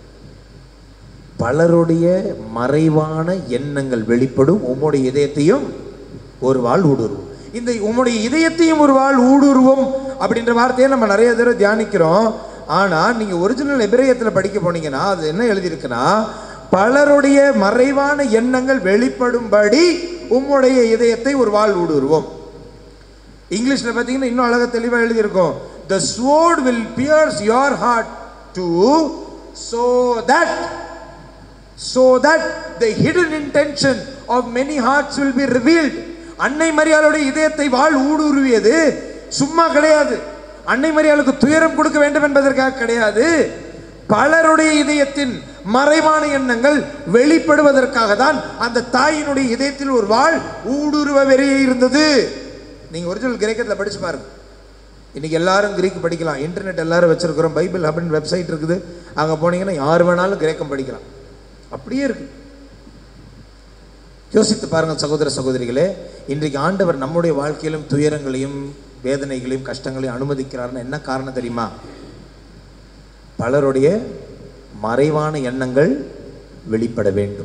பலருடைய மறைவான எண்ணங்கள் வெளிப்படும் உம்முடைய இதயத்தையும் ஒரு வாழ் ஊடுருவும் இந்த உம்முடைய இதயத்தையும் ஒரு வாழ் ஊடுருவும் அப்படின்ற வார்த்தையை நம்ம நிறைய தடவை தியானிக்கிறோம் ஆனா நீங்க ஒரிஜினல் எபிரேயத்தில் படிக்க போனீங்கன்னா அது என்ன எழுதியிருக்குன்னா பலருடைய மறைவான எண்ணங்கள் வெளிப்படும்படி உம்முடைய இதயத்தை ஒரு வாழ் ஊடுருவோம் இங்கிலீஷ்ல பார்த்தீங்கன்னா இன்னும் அழகா தெளிவாக எழுதியிருக்கும் the sword will pierce your heart to so that so that the hidden intention of many hearts will be revealed அன்னை மரியாளுடைய இதயத்தை வாழ் ஊடுருவியது சும்மா கிடையாது அன்னை மரியாளுக்கு துயரம் கொடுக்க வேண்டும் என்பதற்காக கிடையாது பலருடைய இதயத்தின் மறைவான எண்ணங்கள் வெளிப்படுவதற்காக தான் அந்த தாயினுடைய இதயத்தில் ஒரு வாழ் ஊடுருவ வெறியே இருந்தது நீங்க ஒரிஜினல் கிரேக்கத்தில் படிச்சு பாருங்க இன்னைக்கு எல்லாரும் கிரீக் படிக்கலாம் இன்டர்நெட் எல்லாரும் வச்சிருக்கிறோம் பைபிள் அப்படின்னு வெப்சைட் இருக்குது அங்கே போனீங்கன்னா யார் வேணாலும் கிரேக்கம் படிக்கலாம் அப்படியே இருக்கு யோசித்து பாருங்கள் சகோதர சகோதரிகளே இன்றைக்கு ஆண்டவர் நம்முடைய வாழ்க்கையிலும் துயரங்களையும் வேதனைகளையும் கஷ்டங்களையும் அனுமதிக்கிறார்னு என்ன காரணம் தெரியுமா பலருடைய மறைவான எண்ணங்கள் வெளிப்பட வேண்டும்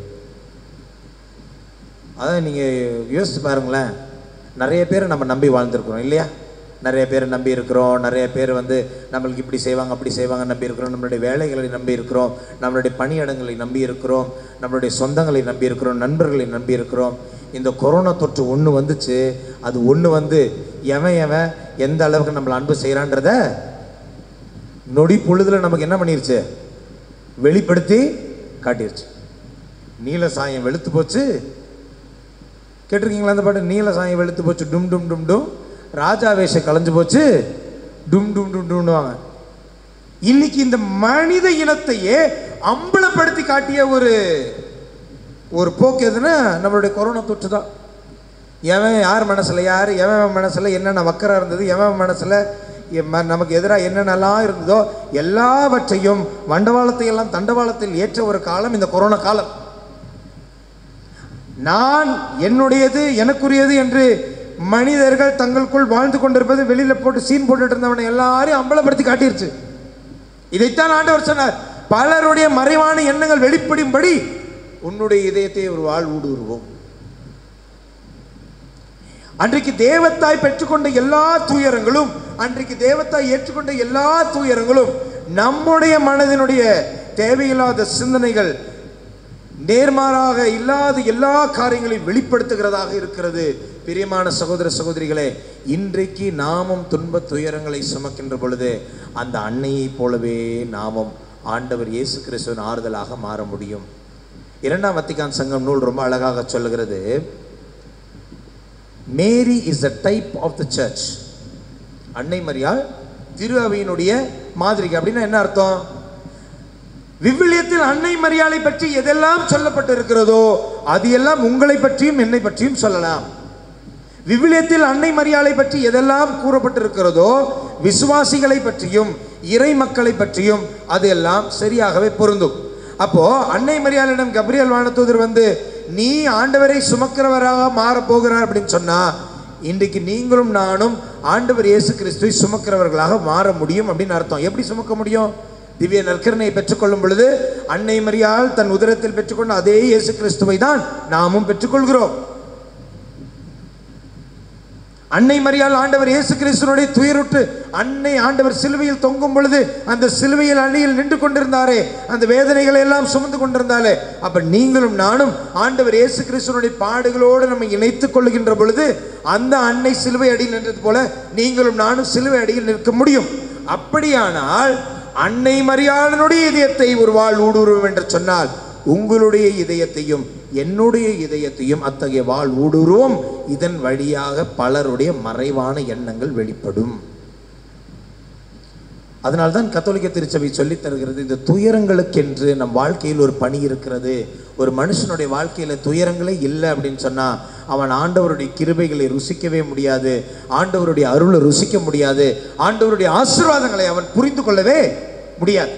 அதான் நீங்கள் யோசித்து பாருங்களேன் நிறைய பேரை நம்ம நம்பி வாழ்ந்துருக்குறோம் இல்லையா நிறைய பேரை நம்பி இருக்கிறோம் நிறைய பேர் வந்து நம்மளுக்கு இப்படி செய்வாங்க அப்படி செய்வாங்க நம்பி இருக்கிறோம் நம்மளுடைய வேலைகளை நம்பி இருக்கிறோம் நம்மளுடைய பணியிடங்களை நம்பி இருக்கிறோம் நம்மளுடைய சொந்தங்களை நம்பி இருக்கிறோம் நண்பர்களை நம்பி இருக்கிறோம் இந்த கொரோனா தொற்று ஒன்று வந்துச்சு அது ஒன்று வந்து எவன் எவன் எந்த அளவுக்கு நம்மளை அன்பு செய்கிறான்றத நொடி பொழுதுல நமக்கு என்ன பண்ணிருச்சு வெளிப்படுத்தி காட்டிருச்சு நீல சாயம் வெளுத்து போச்சு கேட்டிருக்கீங்களா அந்த பாட்டு நீல சாயம் வெளுத்து போச்சு டும் டும் டும் டும் ராஜா வேஷம் கலைஞ்சு போச்சு டும் டும் டும் டும்னுவாங்க இன்னைக்கு இந்த மனித இனத்தையே அம்பலப்படுத்தி காட்டிய ஒரு ஒரு போக்கு எதுன்னா நம்மளுடைய கொரோனா தொற்று தான் எவன் யார் மனசுல யார் எவன் மனசுல என்னென்ன வக்கரா இருந்தது எவன் மனசுல எம்ம- நமக்கு எதிராக என்னென்னலாம் இருந்ததோ எல்லாவற்றையும் வண்டவாளத்தை எல்லாம் தண்டவாளத்தில் ஏற்ற ஒரு காலம் இந்த கொரோனா காலம் நான் என்னுடையது எனக்குரியது என்று மனிதர்கள் தங்களுக்குள் வாழ்ந்து கொண்டிருப்பது வெளியில போட்டு சீன் போட்டுட்டு இருந்தவனை எல்லாரையும் அம்பலப்படுத்தி காட்டிருச்சு இதைத்தான் ஆண்டவர் சொன்னார் பலருடைய மறைவான எண்ணங்கள் வெளிப்படும்படி உன்னுடைய இதயத்தை ஒரு வாழ் ஊடுருவோம் அன்றைக்கு தேவத்தாய் பெற்றுக்கொண்ட எல்லா துயரங்களும் அன்றைக்கு தேவத்தாய் ஏற்றுக்கொண்ட எல்லா துயரங்களும் நம்முடைய மனதினுடைய தேவையில்லாத சிந்தனைகள் நேர்மாறாக இல்லாத எல்லா காரியங்களையும் வெளிப்படுத்துகிறதாக இருக்கிறது பிரியமான சகோதர சகோதரிகளே இன்றைக்கு நாமும் துன்ப துயரங்களை சுமக்கின்ற பொழுது அந்த அன்னையைப் போலவே நாமும் ஆண்டவர் இயேசு கிறிஸ்துவின் ஆறுதலாக மாற முடியும் இரண்டாம் வத்திக்கான் சங்கம் நூல் ரொம்ப அழகாக சொல்லுகிறது Mary is a type of the church அன்னை மரியாள் திரு அவையினுடைய மாதிரி அப்படின்னா என்ன அர்த்தம் விவிலியத்தில் அன்னை மரியாதை பற்றி எதெல்லாம் சொல்லப்பட்டிருக்கிறதோ அது எல்லாம் உங்களை பற்றியும் என்னை பற்றியும் சொல்லலாம் விவிலியத்தில் அன்னை மரியாதை பற்றி எதெல்லாம் கூறப்பட்டிருக்கிறதோ விசுவாசிகளை பற்றியும் இறை மக்களை பற்றியும் அது எல்லாம் சரியாகவே பொருந்தும் அப்போ அன்னை மரியாளிடம் கப்ரியல் வானதூதர் வந்து நீ ஆண்டவரை சுமக்கிறவராக மாறப் போகிறார் அப்படின்னு சொன்னா இன்றைக்கு நீங்களும் நானும் ஆண்டவர் இயேசு கிறிஸ்துவை சுமக்கிறவர்களாக மாற முடியும் அப்படின்னு அர்த்தம் எப்படி சுமக்க முடியும் திவ்ய நற்கரணையை பெற்றுக்கொள்ளும் பொழுது அன்னை மரியாள் தன் உதரத்தில் பெற்றுக்கொண்ட அதே இயேசு கிறிஸ்துவை தான் நாமும் பெற்றுக்கொள்கிறோம் அன்னை மரியாள் ஆண்டவர் இயேசு கிறிஸ்துவனுடைய துயருற்று அன்னை ஆண்டவர் சிலுவையில் தொங்கும் பொழுது அந்த சிலுவையில் அணியில் நின்று கொண்டிருந்தாரே அந்த வேதனைகளை எல்லாம் சுமந்து கொண்டிருந்தாலே அப்ப நீங்களும் நானும் ஆண்டவர் இயேசு கிறிஸ்துவனுடைய பாடுகளோடு நம்ம இணைத்துக் கொள்ளுகின்ற பொழுது அந்த அன்னை சிலுவை அடியில் நின்றது போல நீங்களும் நானும் சிலுவை அடியில் நிற்க முடியும் அப்படியானால் அன்னை மரியாளனுடைய இதயத்தை ஒரு வாழ் ஊடுருவும் என்று சொன்னால் உங்களுடைய இதயத்தையும் என்னுடைய இதயத்தையும் அத்தகைய வாழ் ஊடுருவும் இதன் வழியாக பலருடைய மறைவான எண்ணங்கள் வெளிப்படும் அதனால்தான் கத்தோலிக்க திருச்சபை சொல்லித் தருகிறது இந்த துயரங்களுக்கென்று நம் வாழ்க்கையில் ஒரு பணி இருக்கிறது ஒரு மனுஷனுடைய வாழ்க்கையில துயரங்களே இல்லை அப்படின்னு சொன்னா அவன் ஆண்டவருடைய கிருபைகளை ருசிக்கவே முடியாது ஆண்டவருடைய அருளை ருசிக்க முடியாது ஆண்டவருடைய ஆசீர்வாதங்களை அவன் புரிந்து கொள்ளவே முடியாது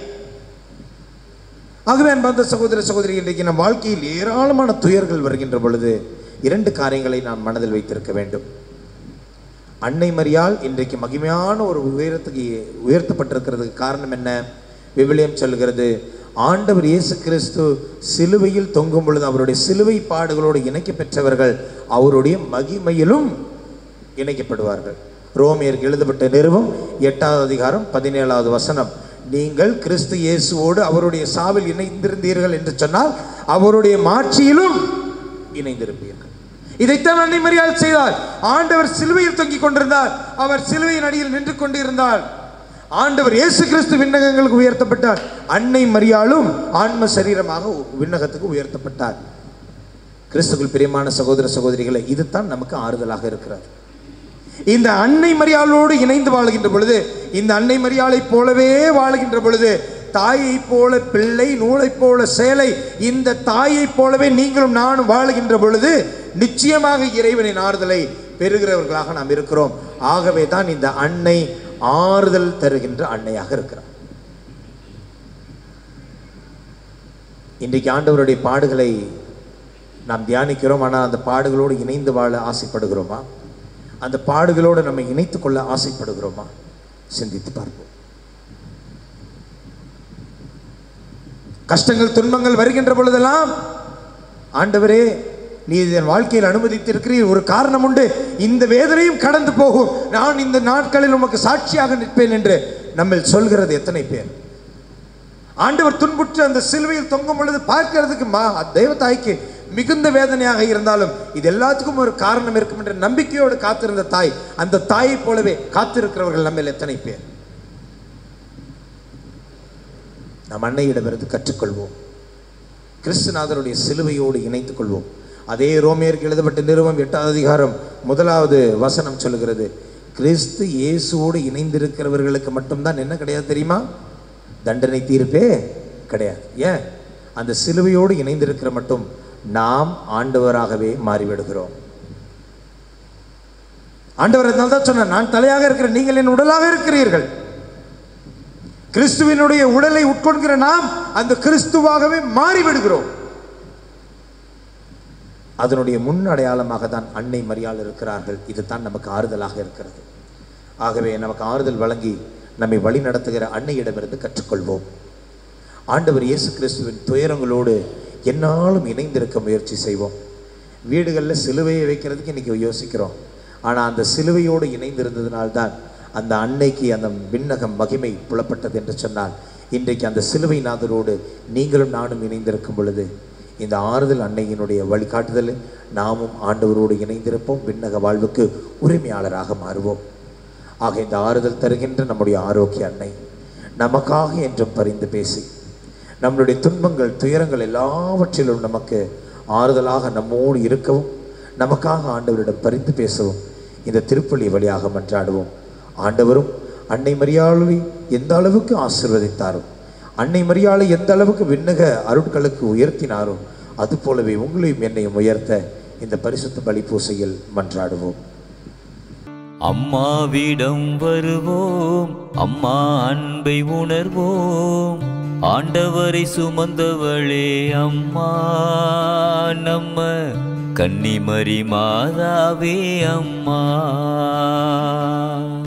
ஆகவே அன்பார்ந்த சகோதர சகோதரி இன்றைக்கு நம் வாழ்க்கையில் ஏராளமான துயர்கள் வருகின்ற பொழுது இரண்டு காரியங்களை நாம் மனதில் வைத்திருக்க வேண்டும் அன்னை மரியாள் இன்றைக்கு மகிமையான ஒரு உயரத்துக்கு உயர்த்தப்பட்டிருக்கிறதுக்கு காரணம் என்ன விவிலியம் சொல்கிறது ஆண்டவர் இயேசு கிறிஸ்து சிலுவையில் தொங்கும் பொழுது அவருடைய சிலுவை பாடுகளோடு இணைக்க பெற்றவர்கள் அவருடைய மகிமையிலும் இணைக்கப்படுவார்கள் ரோமியருக்கு எழுதப்பட்ட நிறுவம் எட்டாவது அதிகாரம் பதினேழாவது வசனம் நீங்கள் கிறிஸ்து இயேசுவோடு அவருடைய சாவில் இணைந்திருந்தீர்கள் என்று சொன்னால் அவருடைய மாட்சியிலும் இணைந்திருப்பீர்கள் இதைத்தான் அன்னை மரியாள் செய்தார் ஆண்டவர் சிலுவையில் தொங்கிக் கொண்டிருந்தார் அவர் சிலுவையின் அடியில் நின்று கொண்டிருந்தார் ஆண்டவர் இயேசு கிறிஸ்து விண்ணகங்களுக்கு உயர்த்தப்பட்டார் அன்னை மரியாளும் ஆன்ம சரீரமாக விண்ணகத்துக்கு உயர்த்தப்பட்டார் கிறிஸ்துக்குள் பிரியமான சகோதர சகோதரிகளை இதுதான் நமக்கு ஆறுதலாக இருக்கிறார் இந்த அன்னை மரியாளோடு இணைந்து வாழுகின்ற பொழுது இந்த அன்னை மரியாளைப் போலவே வாழுகின்ற பொழுது தாயைப் போல பிள்ளை நூலைப் போல சேலை இந்த தாயைப் போலவே நீங்களும் நானும் வாழுகின்ற பொழுது நிச்சயமாக இறைவனின் ஆறுதலை பெறுகிறவர்களாக நாம் இருக்கிறோம் ஆகவே தான் இந்த அன்னை ஆறுதல் தருகின்ற அன்னையாக இருக்கிறார் இன்றைக்கு ஆண்டவருடைய பாடுகளை நாம் தியானிக்கிறோம் ஆனால் அந்த பாடுகளோடு இணைந்து வாழ ஆசைப்படுகிறோமா அந்த பாடுகளோடு நம்மை இணைத்துக் கொள்ள ஆசைப்படுகிறோமா சிந்தித்து பார்ப்போம் கஷ்டங்கள் துன்பங்கள் வருகின்ற பொழுதெல்லாம் ஆண்டவரே நீ என் வாழ்க்கையில் அனுமதித்திருக்கிறீர் ஒரு காரணம் உண்டு இந்த வேதனையும் கடந்து போகும் நான் இந்த நாட்களில் உமக்கு சாட்சியாக நிற்பேன் என்று நம்ம சொல்கிறது எத்தனை பேர் ஆண்டவர் துன்புற்று அந்த சிலுவையில் தொங்கும் பொழுது பார்க்கிறதுக்கு மா தெய்வத்தாய்க்கு மிகுந்த வேதனையாக இருந்தாலும் இது எல்லாத்துக்கும் ஒரு காரணம் இருக்கும் என்ற நம்பிக்கையோடு காத்திருந்த தாய் அந்த தாயைப் போலவே காத்திருக்கிறவர்கள் நம்மில் எத்தனை பேர் நம் அன்னையிடமிருந்து கற்றுக்கொள்வோம் கிறிஸ்துநாதருடைய சிலுவையோடு இணைத்துக் கொள்வோம் அதே ரோமியருக்கு எழுதப்பட்ட நிறுவம் எட்டாவது அதிகாரம் முதலாவது வசனம் சொல்லுகிறது கிறிஸ்து இயேசுவோடு இணைந்திருக்கிறவர்களுக்கு மட்டும்தான் என்ன கிடையாது தெரியுமா தண்டனை தீர்ப்பே கிடையாது ஏன் அந்த சிலுவையோடு இணைந்திருக்கிற மட்டும் நாம் ஆண்டவராகவே மாறிவிடுகிறோம் ஆண்டவர் அதனால தான் சொன்னார் நான் தலையாக இருக்கிற நீங்கள் என் உடலாக இருக்கிறீர்கள் கிறிஸ்துவினுடைய உடலை உட்கொள்கிற நாம் அந்த கிறிஸ்துவாகவே மாறிவிடுகிறோம் அதனுடைய முன் அடையாளமாக தான் அன்னை மரியாள் இருக்கிறார்கள் இதுதான் நமக்கு ஆறுதலாக இருக்கிறது ஆகவே நமக்கு ஆறுதல் வழங்கி நம்மை வழி நடத்துகிற அன்னையிடமிருந்து கற்றுக்கொள்வோம் ஆண்டவர் இயேசு கிறிஸ்துவின் துயரங்களோடு என்னாலும் இணைந்திருக்க முயற்சி செய்வோம் வீடுகளில் சிலுவையை வைக்கிறதுக்கு இன்னைக்கு யோசிக்கிறோம் ஆனால் அந்த சிலுவையோடு இணைந்திருந்ததினால்தான் அந்த அன்னைக்கு அந்த விண்ணகம் மகிமை புலப்பட்டது என்று சொன்னால் இன்றைக்கு அந்த சிலுவை நாதரோடு நீங்களும் நானும் இணைந்திருக்கும் பொழுது இந்த ஆறுதல் அன்னையினுடைய வழிகாட்டுதல் நாமும் ஆண்டவரோடு இணைந்திருப்போம் விண்ணக வாழ்வுக்கு உரிமையாளராக மாறுவோம் ஆக இந்த ஆறுதல் தருகின்ற நம்முடைய ஆரோக்கிய அன்னை நமக்காக என்றும் பரிந்து பேசி நம்மளுடைய துன்பங்கள் துயரங்கள் எல்லாவற்றிலும் நமக்கு ஆறுதலாக நம்மோடு இருக்கவும் நமக்காக ஆண்டவரிடம் பரிந்து பேசவும் இந்த திருப்பலி வழியாக மன்றாடுவோம் ஆண்டவரும் அன்னை மரியாதை எந்த அளவுக்கு ஆசிர்வதித்தாரோ அன்னை மரியாளை எந்த அளவுக்கு விண்ணக அருட்களுக்கு உயர்த்தினாரோ அது போலவே உங்களையும் என்னையும் உயர்த்த இந்த பரிசுத்த பலி பூசையில் மன்றாடுவோம் அம்மாவிடம் வருவோம் அம்மா அன்பை உணர்வோம் ஆண்டவரை சுமந்தவளே அம்மா நம்ம கன்னிமரி மாதாவே அம்மா